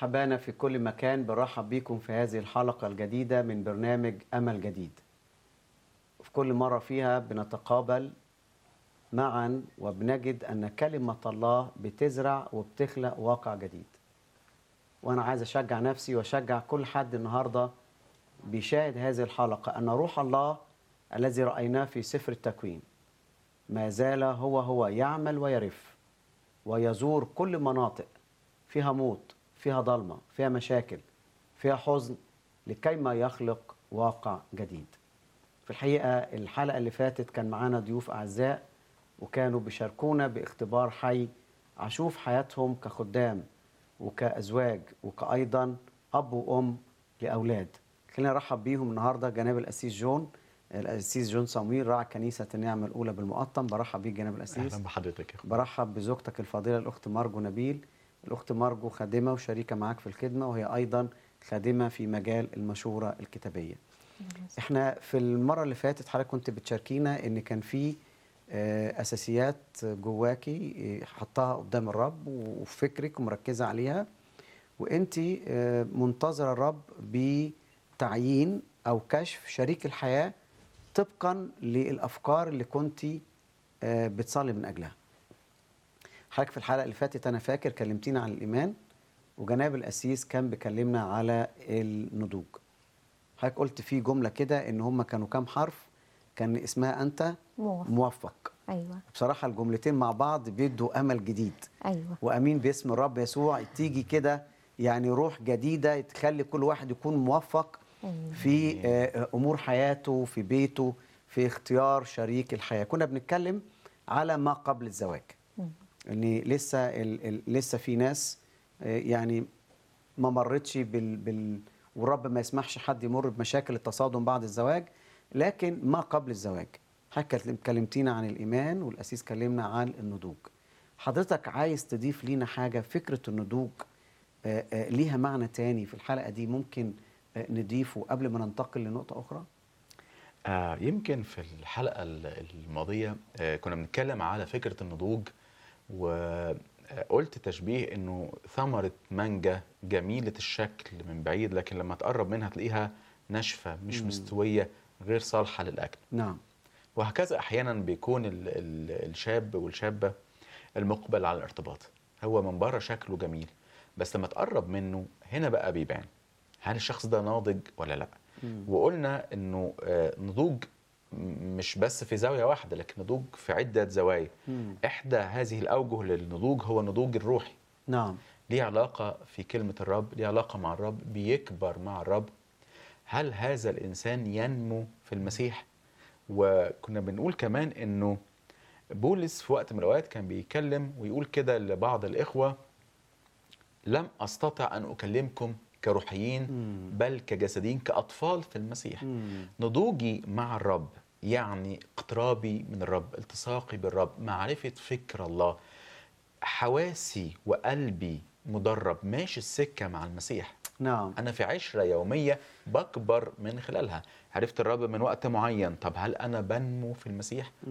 حبانا في كل مكان برحب بيكم في هذه الحلقة الجديدة من برنامج أمل جديد في كل مرة فيها بنتقابل معا وبنجد أن كلمة الله بتزرع وبتخلق واقع جديد وأنا عايز أشجع نفسي وأشجع كل حد النهاردة بيشاهد هذه الحلقة أن روح الله الذي رأيناه في سفر التكوين ما زال هو هو يعمل ويرف ويزور كل مناطق فيها موت فيها ضلمة فيها مشاكل فيها حزن لكي ما يخلق واقع جديد في الحقيقة الحلقة اللي فاتت كان معانا ضيوف أعزاء وكانوا بيشاركونا باختبار حي أشوف حياتهم كخدام وكأزواج وكأيضا أب وأم لأولاد خلينا نرحب بيهم النهاردة جناب الأسيس جون الأسيس جون صمويل راعي كنيسة النعمة الأولى بالمقطم برحب بيك جناب الأسيس اهلا بحضرتك يا اخويا برحب بزوجتك الفاضلة الأخت مارجو نبيل الأخت مارجو خادمة وشريكة معاك في الخدمة وهي أيضا خادمة في مجال المشورة الكتابية احنا في المرة اللي فاتت حضرتك كنت بتشاركينا ان كان في آه، اساسيات جواكي آه، حطها قدام الرب وفي فكرك ومركزة عليها وانت آه، منتظرة الرب بتعيين او كشف شريك الحياة طبقا للافكار اللي كنت بتصلي من اجلها حضرتك في الحلقه اللي فاتت انا فاكر كلمتينا عن الايمان وجناب القسيس كان بيكلمنا على النضوج حضرتك قلت في جمله كده ان هم كانوا كام حرف كان اسمها انت موافق موفق ايوه بصراحه الجملتين مع بعض بيدوا امل جديد ايوه وامين باسم الرب يسوع تيجي كده يعني روح جديده تخلي كل واحد يكون موفق أيوة. في آه، امور حياته في بيته في اختيار شريك الحياه كنا بنتكلم على ما قبل الزواج مم. ان لسه ال ال لسه في ناس آه، يعني ما مرتش بال, بال والرب ما يسمحش حد يمر بمشاكل التصادم بعد الزواج لكن ما قبل الزواج حضرتك كلم- كلمتينا عن الايمان والاسيس كلمنا عن النضوج حضرتك عايز تضيف لينا حاجه فكره النضوج آه، آه، ليها معنى تاني في الحلقه دي ممكن آه، نضيفه قبل ما ننتقل لنقطه اخرى آه يمكن في الحلقه ال- الماضيه آه كنا بنتكلم على فكره النضوج وقلت تشبيه انه ثمره مانجا جميله الشكل من بعيد لكن لما تقرب منها تلاقيها ناشفه مش مم. مستويه غير صالحه للاكل نعم وهكذا احيانا بيكون ال ال الشاب والشابه المقبل على الارتباط هو من بره شكله جميل بس لما تقرب منه هنا بقى بيبان هل الشخص ده ناضج ولا لا مم. وقلنا انه آه، نضوج م- مش بس في زاويه واحده لكن نضوج في عده زوايا مم. احدى هذه الاوجه للنضوج هو النضوج الروحي نعم ليه علاقه في كلمه الرب ليه علاقه مع الرب بيكبر مع الرب هل هذا الانسان ينمو في المسيح وكنا بنقول كمان انه بولس في وقت من الاوقات كان بيتكلم ويقول كده لبعض الاخوه لم استطع ان اكلمكم كروحيين مم. بل كجسديين كاطفال في المسيح مم. نضوجي مع الرب يعني اقترابي من الرب التصاقي بالرب معرفة فكر الله حواسي وقلبي مدرب ماشي السكة مع المسيح نعم أنا في عشرة يومية بكبر من خلالها عرفت الرب من وقت معين طب هل أنا بنمو في المسيح